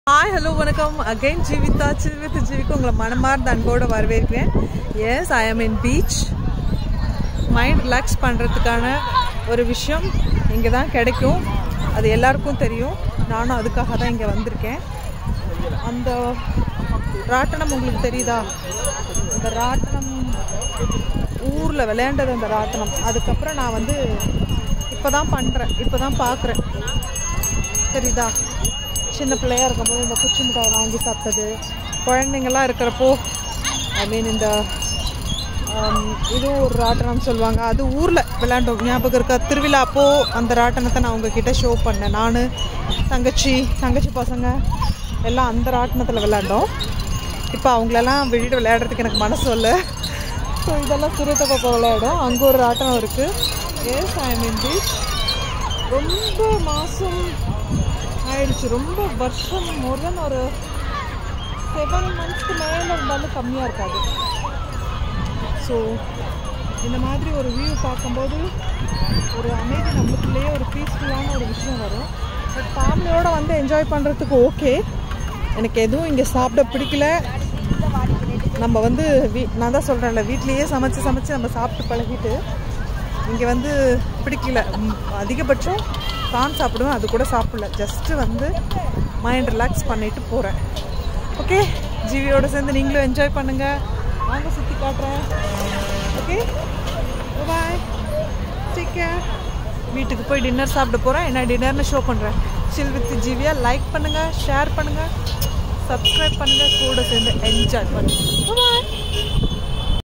hi hello வணக்கம் again Jeevitha chill with ஜீவிக்கு உங்களை மனமார்ந்த அன்போடு வரவேற்கிறேன் எஸ் ஐ ஆம் இன் பீச் மைண்ட் ரிலாக்ஸ் பண்ணுறதுக்கான ஒரு விஷயம் இங்கே தான் கிடைக்கும் அது எல்லாருக்கும் தெரியும் நானும் அதுக்காக தான் இங்கே வந்திருக்கேன் அந்த ராட்டனம் உங்களுக்கு தெரியுதா அந்த ராட்டனம் ஊரில் விளையாண்டது அந்த ராட்டனம் அதுக்கப்புறம் நான் வந்து இப்போ தான் பண்ணுறேன் இப்போ தான் பார்க்குறேன் தெரியுதா சின்ன பிள்ளையா இருக்கும்போது இந்த குச்சி மிட்டாய் வாங்கி சாப்பிட்டது குழந்தைங்கள்லாம் இருக்கிறப்போ ஐ மீன் இந்த ஆம், இதுவும் ஒரு ராட்டனம் சொல்லுவாங்க அது ஊரில் விளையாண்டோம் ஞாபகம் இருக்கா திருவிழா அப்போ அந்த ராட்டனத்தை நான் உங்ககிட்ட ஷோ பண்ணேன் நான் தங்கச்சி தங்கச்சி பசங்க எல்லாம் அந்த ராட்டனத்தில் விளையாண்டோம் இப்போ அவங்களெல்லாம் வெளியிட விளையாடுறதுக்கு எனக்கு மனசு இல்லை ஸோ இதெல்லாம் சிறுத்தப்போ விளையாடும் அங்கே ஒரு ராட்டனம் இருக்குது எஸ் ஐ மீன் பீச் ரொம்ப மாதம் ஆயிடுச்சு ரொம்ப வருஷம் மோர் தென் ஒரு செவன் மந்த்ஸ்க்கு மேலே இருந்தாலும் கம்மியாக இருக்காது ஸோ இந்த மாதிரி ஒரு வியூ பார்க்கும்போது ஒரு அமைதி நம்மளுக்குள்ளேயே ஒரு பீஸ்ஃபுல்லான ஒரு விஷயம் வரும் பட் ஃபேமிலியோடு வந்து என்ஜாய் பண்ணுறதுக்கு ஓகே எனக்கு எதுவும் இங்கே சாப்பிட பிடிக்கல நம்ம வந்து வீ நான் தான் சொல்கிறேன்ல வீட்லேயே சமைச்சு சமைச்சு நம்ம சாப்பிட்டு பழகிட்டு இங்கே வந்து பிடிக்கல ம், அதிகபட்சம் தான் சாப்பிடுவேன் அது கூட சாப்பிடல ஜஸ்ட்டு வந்து மைண்ட் ரிலாக்ஸ் பண்ணிட்டு போகிறேன் ஓகே ஜீவியோட சேர்ந்து நீங்களும் என்ஜாய் பண்ணுங்கள் வாங்க சுற்றி காட்டுறேன் ஓகே பாய் டேக் கேர் வீட்டுக்கு போய் டின்னர் சாப்பிட போகிறேன் என்ன டின்னர்னு ஷோ பண்ணுறேன் சில் வித் ஜீவியா லைக் பண்ணுங்கள் ஷேர் பண்ணுங்கள் சப்ஸ்கிரைப் பண்ணுங்கள் கூட சேர்ந்து என்ஜாய் பண்ணுங்கள் பாய்